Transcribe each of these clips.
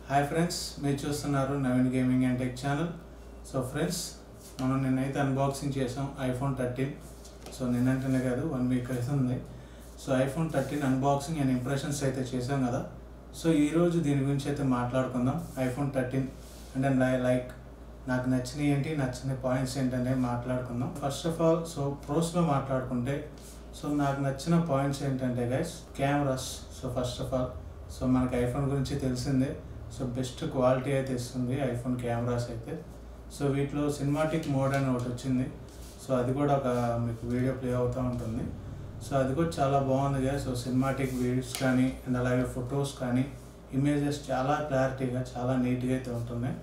Hi friends మీరు చూస్తున్నారు Naveen gaming and tech channel so friends మనం నిన్నైతే అన్బాక్సింగ్ చేసాం ఐఫోన్ థర్టీన్ సో నిన్నంటేనే కాదు వన్ వీక్ అయితే ఉంది so iPhone thirteen unboxing and impressions అయితే చేసాం కదా సో ఈరోజు దీని గురించి అయితే మాట్లాడుకుందాం ఐఫోన్ థర్టీన్ అంటే లైక్ నాకు నచ్చినవి ఏంటి నచ్చిన పాయింట్స్ ఏంటనే మాట్లాడుకుందాం ఫస్ట్ ఆఫ్ ఆల్ సో ప్రోస్లో మాట్లాడుకుంటే సో నాకు నచ్చిన పాయింట్స్ ఏంటంటే guys cameras so first of all so మనకి ఐఫోన్ గురించి తెలిసిందే సో బెస్ట్ క్వాలిటీ అయితే ఇస్తుంది ఐఫోన్ కెమెరాస్ అయితే సో వీటిలో సినిమాటిక్ మోడ్ అని ఒకటి వచ్చింది సో అది కూడా ఒక మీకు వీడియో ప్లే అవుతూ ఉంటుంది సో అది కూడా చాలా బాగుంది కదా సో సినిమాటిక్ వీడియోస్ కానీ అండ్ అలాగే ఫొటోస్ కానీ ఇమేజెస్ చాలా క్లారిటీగా చాలా నీట్గా అయితే ఉంటున్నాయి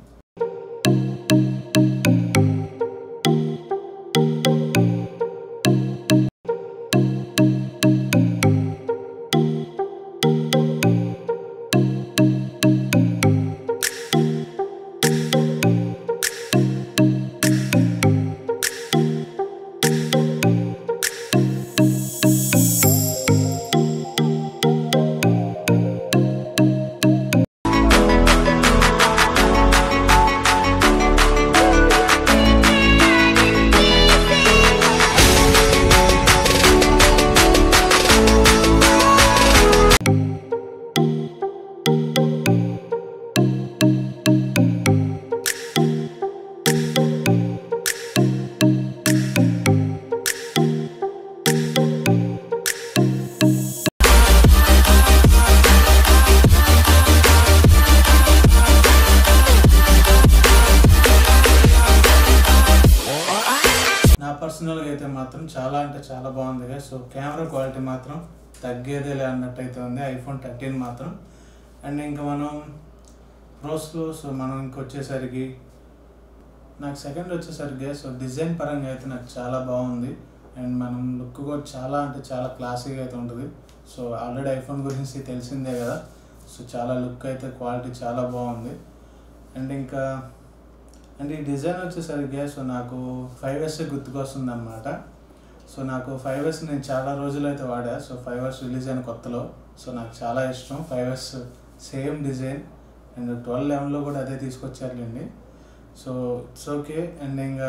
నా పర్సనల్గా అయితే మాత్రం చాలా అంటే చాలా బాగుంది కదా సో కెమెరా క్వాలిటీ మాత్రం తగ్గేదేలే అన్నట్టయితే ఉంది ఐఫోన్ థర్టీన్ మాత్రం అండ్ ఇంకా మనం ప్రోస్లో సో మనం ఇంకొచ్చేసరికి నాకు సెకండ్ వచ్చేసరికి సో డిజైన్ పరంగా అయితే నాకు చాలా బాగుంది అండ్ మనం లుక్ కూడా చాలా అంటే చాలా క్లాసీగా అయితే ఉంటుంది సో ఆల్రెడీ ఐఫోన్ గురించి తెలిసిందే కదా సో చాలా లుక్ అయితే క్వాలిటీ చాలా బాగుంది అండ్ ఇంకా అండ్ ఈ డిజైన్ వచ్చేసరికి సో నాకు ఫైవ్ ఎస్ గుర్తుకొస్తుంది అనమాట సో నాకు ఫైవ్ ఎస్ నేను చాలా రోజులు అయితే వాడా సో ఫైవ్ ఎస్ రిలీజ్ అయిన కొత్తలో సో నాకు చాలా ఇష్టం five S same design and twelve లెవెన్లో కూడా అదే తీసుకొచ్చారులేండి సో ఇట్స్ ఓకే అండ్ ఇంకా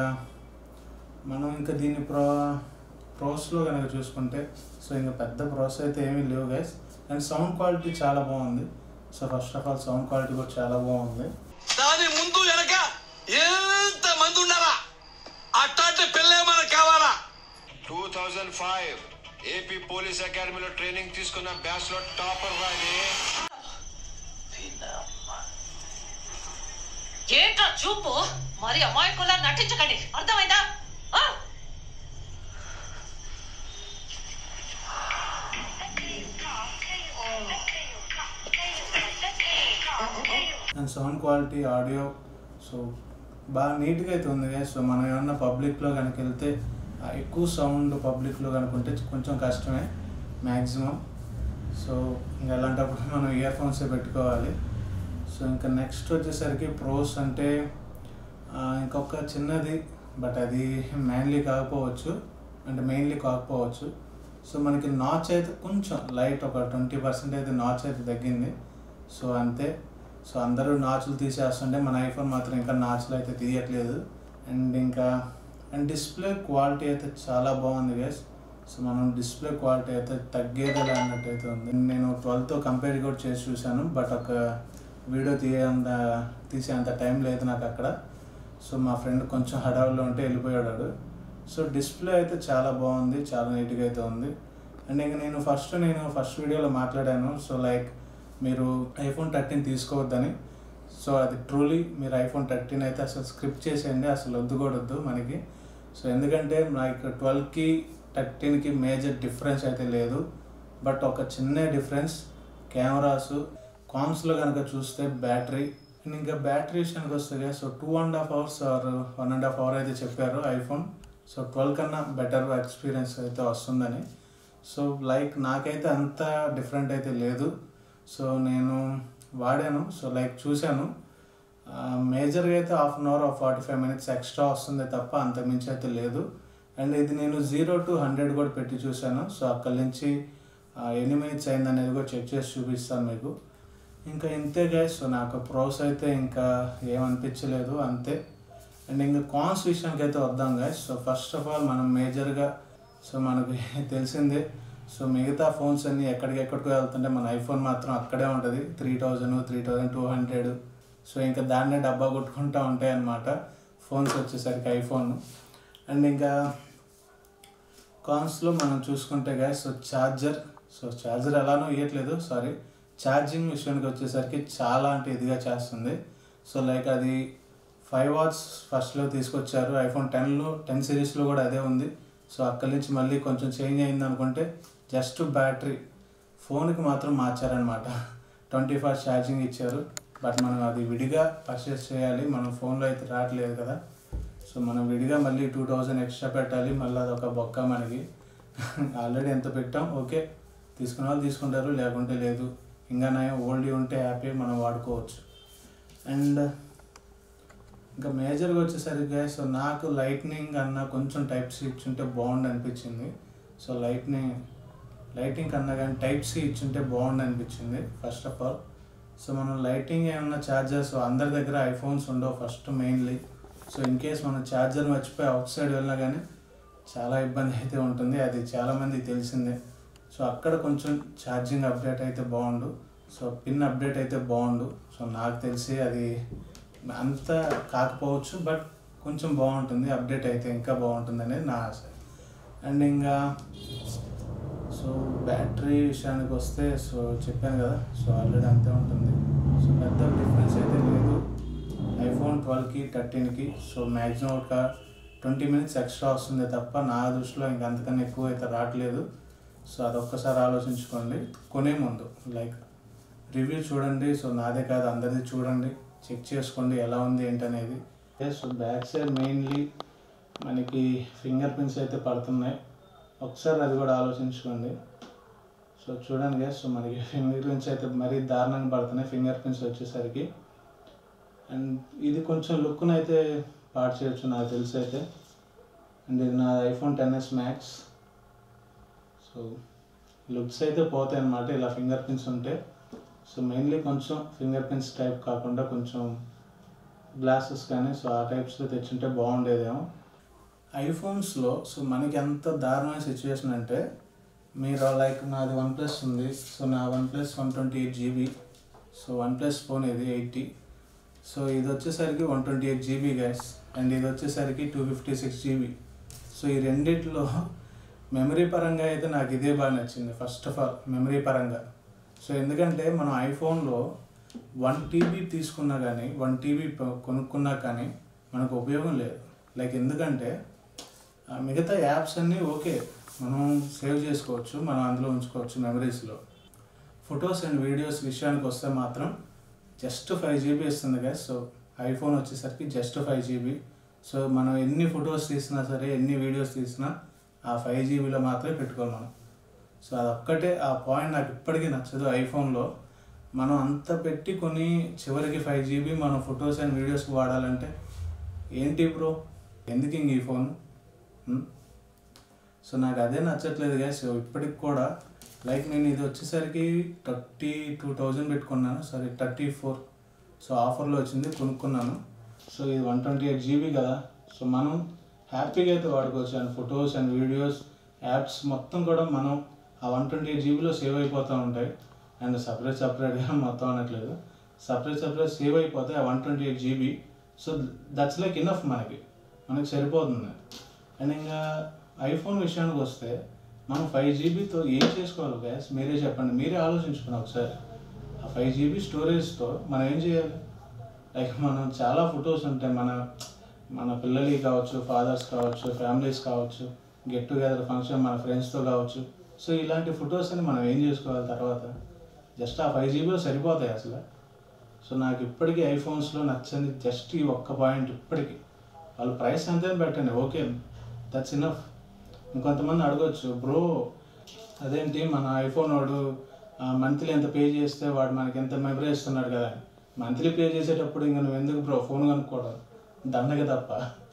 మనం ఇంకా దీన్ని ప్రో ప్రోస్లో కనుక చూసుకుంటే సో ఇంకా పెద్ద ప్రోస్ అయితే ఏమీ లేవు గైస్ అండ్ సౌండ్ క్వాలిటీ చాలా బాగుంది so first of all sound quality కూడా చాలా బాగుంది దాని ముందు వెనక ఎంత మంది ఉన్నారా అట్టాంటి పిల్లే మనకు కావాలా two thousand five AP police అకాడమీలో ట్రైనింగ్ తీసుకున్న బ్యాచ్ లో టాపర్ రాని ఏంట్రా చూపు మరి అమాయకులా నటించకండి అర్థమైందా ఆ? And sound quality audio so బాగా నీట్గా అయితే ఉంది కదా సో మనం ఏమన్నా పబ్లిక్లో కనుక వెళ్తే ఆ ఎక్కువ సౌండ్ పబ్లిక్లో కనుక ఉంటే కొంచెం కష్టమే మ్యాక్సిమం సో ఇంకా అలాంటప్పుడు మనం ఇయర్ ఫోన్సే పెట్టుకోవాలి సో ఇంకా నెక్స్ట్ వచ్చేసరికి ప్రోస్ అంటే ఆ, ఇంకొక చిన్నది బట్ అది మెయిన్లీ కాకపోవచ్చు అంటే మెయిన్లీ కాకపోవచ్చు సో మనకి నాచ్ అయితే కొంచెం లైట్ ఒక ట్వంటీ పర్సెంట్ అయితే నాచ్ అయితే తగ్గింది సో అంతే సో అందరూ నాచులు తీసేస్తుంటే మన ఐఫోన్ మాత్రం ఇంకా నాచులు అయితే తీయట్లేదు అండ్ ఇంకా అండ్ డిస్ప్లే క్వాలిటీ అయితే చాలా బాగుంది గైస్ సో మనం డిస్ప్లే క్వాలిటీ అయితే తగ్గేదిలే అన్నట్టు అయితే ఉంది నేను ట్వెల్త్తో కంపేర్ కూడా చేసి చూశాను బట్ ఒక వీడియో తీయేంత తీసేంత టైం లేదు నాకు అక్కడ సో మా ఫ్రెండ్ కొంచెం హడావుల్లో ఉంటే వెళ్ళిపోయాడు సో డిస్ప్లే అయితే చాలా బాగుంది చాలా నీట్గా అయితే ఉంది అండ్ ఇంకా నేను ఫస్ట్ నేను ఫస్ట్ వీడియోలో మాట్లాడాను సో లైక్ మీరు ఐఫోన్ థర్టీన్ తీసుకోవద్దని సో అది ట్రూలీ మీరు ఐఫోన్ థర్టీన్ అయితే అసలు స్క్రిప్ట్ చేసేయండి అసలు వద్దు కూడా వద్దు మనకి సో ఎందుకంటే లైక్ ట్వెల్వ్కి థర్టీన్కి మేజర్ డిఫరెన్స్ అయితే లేదు బట్ ఒక చిన్న డిఫరెన్స్ కెమెరాస్ కామ్స్లో కనుక చూస్తే బ్యాటరీ అండ్ ఇంకా బ్యాటరీ విషయానికి వస్తే so two and half hours or one and half hour అయితే చెప్పారు ఐఫోన్ సో ట్వెల్వ్ కన్నా బెటర్ ఎక్స్పీరియన్స్ అయితే వస్తుందని సో లైక్ నాకైతే అంత డిఫరెంట్ అయితే లేదు సో నేను వాడాను సో లైక్ చూశాను మేజర్గా అయితే half an hour forty five minutes extra వస్తుంది తప్ప అంత మించి అయితే లేదు అండ్ ఇది నేను జీరో టు హండ్రెడ్ కూడా పెట్టి చూశాను సో అక్కడి నుంచి ఆ, ఎన్ని మినిట్స్ అయింది అనేది కూడా చెక్ చేసి చూపిస్తాను మీకు ఇంకా ఇంతే గైస్ సో నాకు ప్రోస్ అయితే ఇంకా ఏమనిపించలేదు అంతే అండ్ ఇంకా కాన్స్ విషయానికి అయితే వద్దాం guys so first of all మనం మేజర్గా సో మనకి తెలిసిందే సో మిగతా ఫోన్స్ అన్నీ ఎక్కడికెక్కడికో వెళ్తుంటే మన ఐఫోన్ మాత్రం అక్కడే ఉంటుంది three thousand three thousand two hundred so ఇంకా దాన్నే డబ్బా కొట్టుకుంటూ ఉంటాయి అన్నమాట ఫోన్స్ వచ్చేసరికి ఐఫోన్ అండ్ ఇంకా కాన్స్లో మనం చూసుకుంటే గాయ సో ఛార్జర్ సో ఛార్జర్ ఎలానో ఇవ్వట్లేదు సారీ ఛార్జింగ్ విషయానికి వచ్చేసరికి చాలా అంటే ఇదిగా చేస్తుంది సో లైక్ అది ఫైవ్ వాట్స్ ఫస్ట్లో తీసుకొచ్చారు ఐఫోన్ టెన్లో టెన్ సిరీస్లో కూడా అదే ఉంది సో అక్కడి నుంచి మళ్ళీ కొంచెం చేంజ్ అయింది అనుకుంటే జస్ట్ బ్యాటరీ ఫోన్కి మాత్రం మార్చారనమాట ట్వంటీ ఫాస్ట్ ఛార్జింగ్ ఇచ్చారు బట్ మనం అది విడిగా పర్చేస్ చేయాలి మనం ఫోన్లో అయితే రావట్లేదు కదా సో మనం విడిగా మళ్ళీ టూ థౌజండ్ ఎక్స్ట్రా పెట్టాలి మళ్ళీ అదొక బొక్క మనకి ఆల్రెడీ ఎంత పెట్టాం ఓకే తీసుకున్న వాళ్ళు తీసుకుంటారు లేకుంటే లేదు ఇంకా నయం ఓల్డ్ ఉంటే హ్యాపీ మనం వాడుకోవచ్చు అండ్ ఇంకా మేజర్గా వచ్చేసరికి సో నాకు లైట్నింగ్ అన్న కొంచెం టైప్ సి ఇచ్చుంటే బాగుండు అనిపించింది సో లైట్నింగ్ లైటింగ్ కన్నా కానీ టైప్ సి ఇచ్చుంటే బాగుండు అనిపించింది ఫస్ట్ ఆఫ్ ఆల్ సో మనం లైటింగ్ ఏమన్నా ఛార్జర్స్ అందరి దగ్గర ఐఫోన్స్ ఉండవు first mainly so in case మనం ఛార్జర్ మర్చిపోయి అవుట్ సైడ్ వెళ్ళినా కానీ చాలా ఇబ్బంది అయితే ఉంటుంది అది చాలామందికి తెలిసిందే సో అక్కడ కొంచెం ఛార్జింగ్ అప్డేట్ అయితే బాగుండు సో పిన్ అప్డేట్ అయితే బాగుండు సో నాకు తెలిసి అది అంత కాకపోవచ్చు బట్ కొంచెం బాగుంటుంది అప్డేట్ అయితే ఇంకా బాగుంటుంది అనేది నా ఆశ అండ్ ఇంకా సో బ్యాటరీ విషయానికి వస్తే సో చెప్పాను కదా సో ఆల్రెడీ అంతే ఉంటుంది సో పెద్ద డిఫరెన్స్ అయితే లేదు ఐఫోన్ ట్వెల్వ్కి థర్టీన్కి సో మ్యాక్సిమం ఒక ట్వంటీ మినిట్స్ ఎక్స్ట్రా వస్తుంది తప్ప నా దృష్టిలో ఇంకా అంతకన్నా ఎక్కువ అయితే రావట్లేదు సో అదొక్కసారి ఆలోచించుకోండి కొనే ముందు లైక్ రివ్యూ చూడండి సో నాదే కాదు అందరిది చూడండి చెక్ చేసుకోండి ఎలా ఉంది ఏంటనేది సో బ్యాక్ సైడ్ మెయిన్లీ మనకి ఫింగర్ ప్రింట్స్ అయితే పడుతున్నాయి ఒకసారి అది కూడా ఆలోచించుకోండి సో చూడండి గైస్ సో మనకి ఫింగర్ ప్రింట్స్ అయితే మరీ దారుణంగా పడుతున్నాయి ఫింగర్ ప్రింట్స్ వచ్చేసరికి అండ్ ఇది కొంచెం లుక్ను అయితే పాడు చేయొచ్చు నాకు తెలిసి అయితే అండ్ ఇది నా iPhone ten S max so looks అయితే పోతాయి అన్నమాట ఇలా ఫింగర్ ప్రింట్స్ ఉంటే సో మెయిన్లీ కొంచెం ఫింగర్ ప్రింట్స్ టైప్ కాకుండా కొంచెం గ్లాసెస్ కానీ సో ఆ టైప్స్లో తెచ్చుంటే బాగుండేదేమో ఐఫోన్స్లో సో మనకి ఎంత దారుణమైన సిచ్యువేషన్ అంటే మీరు లైక్ నాది వన్ ప్లస్ ఉంది సో నా OnePlus one twenty eight GB so OnePlus phone ఇది ఎయిటీ సో ఇది వచ్చేసరికి వన్ ట్వంటీ ఎయిట్ జీబీ గ్యాస్ అండ్ ఇది వచ్చేసరికి two fifty six GB so ఈ రెండిట్లో మెమరీ పరంగా అయితే నాకు ఇదే బాగా నచ్చింది ఫస్ట్ ఆఫ్ ఆల్ మెమరీ పరంగా సో ఎందుకంటే మనం ఐఫోన్లో వన్ టీబీ తీసుకున్నా కానీ వన్ టీబీ కొనుక్కున్నా కానీ మనకు ఉపయోగం లేదు లైక్ ఎందుకంటే ఆ మిగతా యాప్స్ అన్నీ ఓకే మనం సేవ్ చేసుకోవచ్చు మనం అందులో ఉంచుకోవచ్చు మెమరీస్లో ఫొటోస్ అండ్ వీడియోస్ విషయానికి వస్తే మాత్రం జస్ట్ ఫైవ్ జీబీ ఇస్తుంది కదా సో ఐఫోన్ వచ్చేసరికి జస్ట్ ఫైవ్ జీబీ సో మనం ఎన్ని ఫొటోస్ తీసినా సరే ఎన్ని వీడియోస్ తీసినా ఆ ఫైవ్ జీబీలో మాత్రమే పెట్టుకోవాలి మనం సో అదొక్కటే ఆ పాయింట్ నాకు ఇప్పటికీ నచ్చదు ఐఫోన్లో మనం అంత పెట్టి కొని చివరికి ఫైవ్ జీబీ మనం ఫొటోస్ అండ్ వీడియోస్కి వాడాలంటే ఏంటి బ్రో ఎందుకు ఇంక ఈ ఫోన్ ఉమ్? సో నాకు అదే నచ్చట్లేదు గా సో ఇప్పటికి కూడా లైక్ నేను ఇది వచ్చేసరికి థర్టీ టూ థౌజండ్ పెట్టుకున్నాను సారీ థర్టీ ఫోర్ సో ఆఫర్లో వచ్చింది కొనుక్కున్నాను సో ఇది వన్ ట్వంటీ ఎయిట్ జీబీ కదా సో మనం హ్యాపీగా అయితే వాడుకోవచ్చు and photos and videos apps మొత్తం కూడా మనం ఆ వన్ ట్వంటీ ఎయిట్ జీబీలో సేవ్ అయిపోతూ ఉంటాయి అండ్ సపరేట్ సపరేట్గా మొత్తం అనట్లేదు సపరేట్ సపరేట్ సేవ్ అయిపోతాయి ఆ one twenty eight GB so that's like enough మనకి మనకి సరిపోతుంది అండ్ ఇంకా ఐఫోన్ విషయానికి వస్తే మనం ఫైవ్ జీబీతో ఏం చేసుకోవాలి గ్యాస్ మీరే చెప్పండి మీరే ఆలోచించుకుని ఒకసారి ఆ ఫైవ్ జీబీ స్టోరేజ్తో మనం ఏం చేయాలి లైక్ మనం చాలా ఫొటోస్ ఉంటాయి మన మన పిల్లలకి కావచ్చు ఫాదర్స్ కావచ్చు ఫ్యామిలీస్ కావచ్చు గెట్ టుగెదర్ ఫంక్షన్ మన ఫ్రెండ్స్తో కావచ్చు సో ఇలాంటి ఫొటోస్ అని మనం ఏం చేసుకోవాలి తర్వాత జస్ట్ ఆ ఫైవ్ జీబీలో సరిపోతాయి అసలు సో నాకు ఇప్పటికీ ఐఫోన్స్లో నచ్చింది జస్ట్ ఈ ఒక్క పాయింట్ ఇప్పటికీ వాళ్ళు ప్రైస్ ఎంత పెట్టండి ఓకే దట్స్ ఇనఫ్ ఇంకొంతమంది అడగొచ్చు బ్రో అదేంటి మన ఐఫోన్ వాడు మంత్లీ ఎంత పే చేస్తే వాడు మనకి ఎంత మెమరీ ఇస్తున్నాడు కదా మంత్లీ పే చేసేటప్పుడు ఇంకా నువ్వు ఎందుకు బ్రో ఫోన్ కొనుక్కోవడం దండగ తప్ప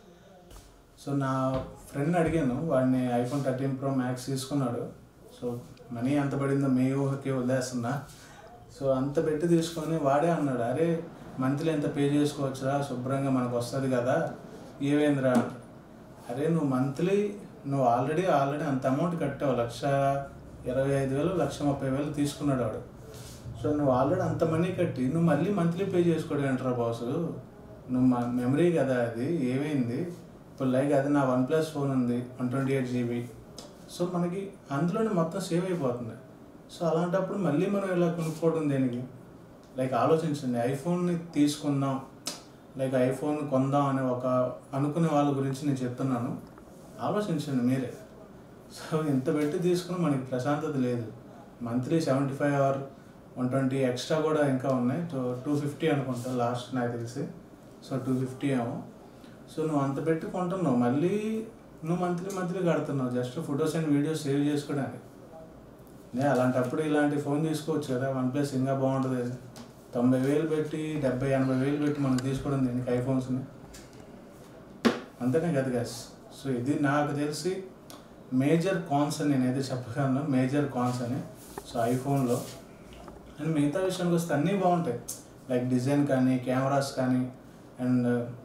సో నా ఫ్రెండ్ అడిగాను వాడిని ఐఫోన్ థర్టీన్ ప్రో మ్యాక్స్ తీసుకున్నాడు సో మనీ ఎంత పడిందో మీ ఊహకి వదిలేస్తున్నా సో అంత పెట్టి తీసుకొని వాడే అన్నాడు అరే మంత్లీ ఎంత పే చేసుకోవచ్చురా శుభ్రంగా మనకు వస్తుంది కదా ఏవేంద్రా అరే నువ్వు మంత్లీ నువ్వు ఆల్రెడీ ఆల్రెడీ అంత అమౌంట్ కట్టావు లక్ష ఇరవై ఐదు వేలు లక్ష ముప్పై వేలు తీసుకున్నాడు వాడు సో నువ్వు ఆల్రెడీ అంత మనీ కట్టి నువ్వు మళ్ళీ మంత్లీ పే చేసుకోవడం ఏంట్రా బాసు నువ్వు మా మెమరీ కదా అది ఏమైంది ఇప్పుడు లైక్ అది నా వన్ ప్లస్ ఫోన్ ఉంది one twenty eight GB so మనకి అందులోనే మొత్తం సేవ్ అయిపోతుంది సో అలాంటప్పుడు మళ్ళీ మనం ఇలా కొనుక్కోవడం దేనికి లైక్ ఆలోచించండి ఐఫోన్ని తీసుకుందాం లైక్ ఐఫోన్ కొందాం అనే ఒక అనుకునే వాళ్ళ గురించి నేను చెప్తున్నాను ఆలోచించండి మీరే సో ఇంత పెట్టి తీసుకుని మనకి ప్రశాంతత లేదు monthly seventy five or one twenty extra కూడా ఇంకా ఉన్నాయి టూ టూ ఫిఫ్టీ అనుకుంటా లాస్ట్ నాకు తెలిసి సో టూ ఫిఫ్టీ ఏమో సో నువ్వు అంత పెట్టి కొంటున్నావు మళ్ళీ నువ్వు మంత్లీ మంత్లీ కడుతున్నావు just photos and videos save చేసుకోవడానికి నే అలాంటప్పుడు ఇలాంటి ఫోన్ తీసుకోవచ్చు కదా వన్ ప్లస్ ఇంకా బాగుంటుంది అది తొంభై వేలు పెట్టి డెబ్బై ఎనభై వేలు పెట్టి మనం తీసుకోవడం దీనికి ఐఫోన్స్ని అంతేనే కదా గ్యాస్ సో ఇది నాకు తెలిసి మేజర్ కాన్స్ అని నేనైతే చెప్పగలను మేజర్ కాన్స్ అని సో ఐఫోన్లో అండ్ మిగతా విషయానికి వస్తే అన్నీ బాగుంటాయి లైక్ డిజైన్ కానీ కెమెరాస్ కానీ అండ్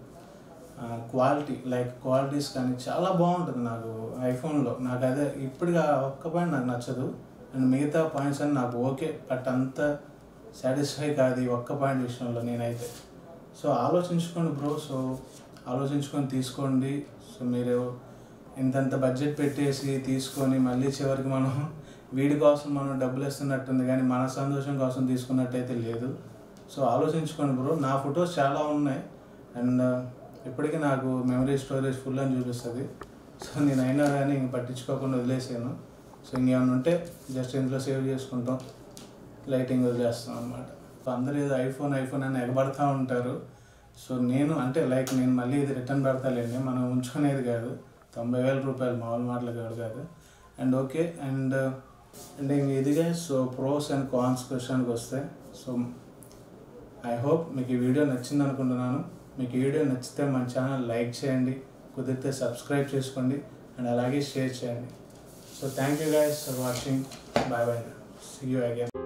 క్వాలిటీ లైక్ క్వాలిటీస్ కానీ చాలా బాగుంటుంది నాకు ఐఫోన్లో నాకు అదే ఇప్పటికి ఆ ఒక్క పాయింట్ నాకు నచ్చదు అండ్ మిగతా పాయింట్స్ అని నాకు ఓకే బట్ అంత సాటిస్ఫై కాదు ఈ ఒక్క పాయింట్ విషయంలో నేనైతే సో ఆలోచించుకోండి బ్రో సో ఆలోచించుకొని తీసుకోండి సో మీరు ఇంతంత బడ్జెట్ పెట్టేసి తీసుకొని మళ్ళీ చివరికి మనం వీడి కోసం మనం డబ్బులు ఇస్తున్నట్టుంది కానీ మన సంతోషం కోసం తీసుకున్నట్టయితే లేదు సో ఆలోచించుకోండి బ్రో నా ఫొటోస్ చాలా ఉన్నాయి అండ్ ఇప్పటికీ నాకు మెమరీ స్టోరేజ్ ఫుల్ అని చూపిస్తుంది సో నేను అయినా కానీ ఇంక పట్టించుకోకుండా వదిలేసాను సో ఇంకేమైనా ఉంటే జస్ట్ ఇందులో సేవ్ చేసుకుంటాం లైటింగ్ వదిలేస్తాం అనమాట సో అందరూ ఏదో ఐఫోన్ ఐఫోన్ అని ఎగబడతా ఉంటారు సో నేను అంటే లైక్ నేను మళ్ళీ ఇది రిటర్న్ పెడతాలేండి మనం ఉంచుకునేది కాదు తొంభై వేల రూపాయలు మామూలు మాటలు కాదు కాదు అండ్ ఓకే అండ్ అండ్ ఇంక ఇదిగా సో ప్రోస్ అండ్ కాన్స్ క్వశ్చన్కి వస్తే సో ఐ హోప్ మీకు ఈ వీడియో నచ్చింది అనుకుంటున్నాను మీకు ఈ వీడియో నచ్చితే మన ఛానల్ లైక్ చేయండి కుదిరితే సబ్స్క్రైబ్ చేసుకోండి అండ్ అలాగే షేర్ చేయండి so thank you guys for watching bye bye see you again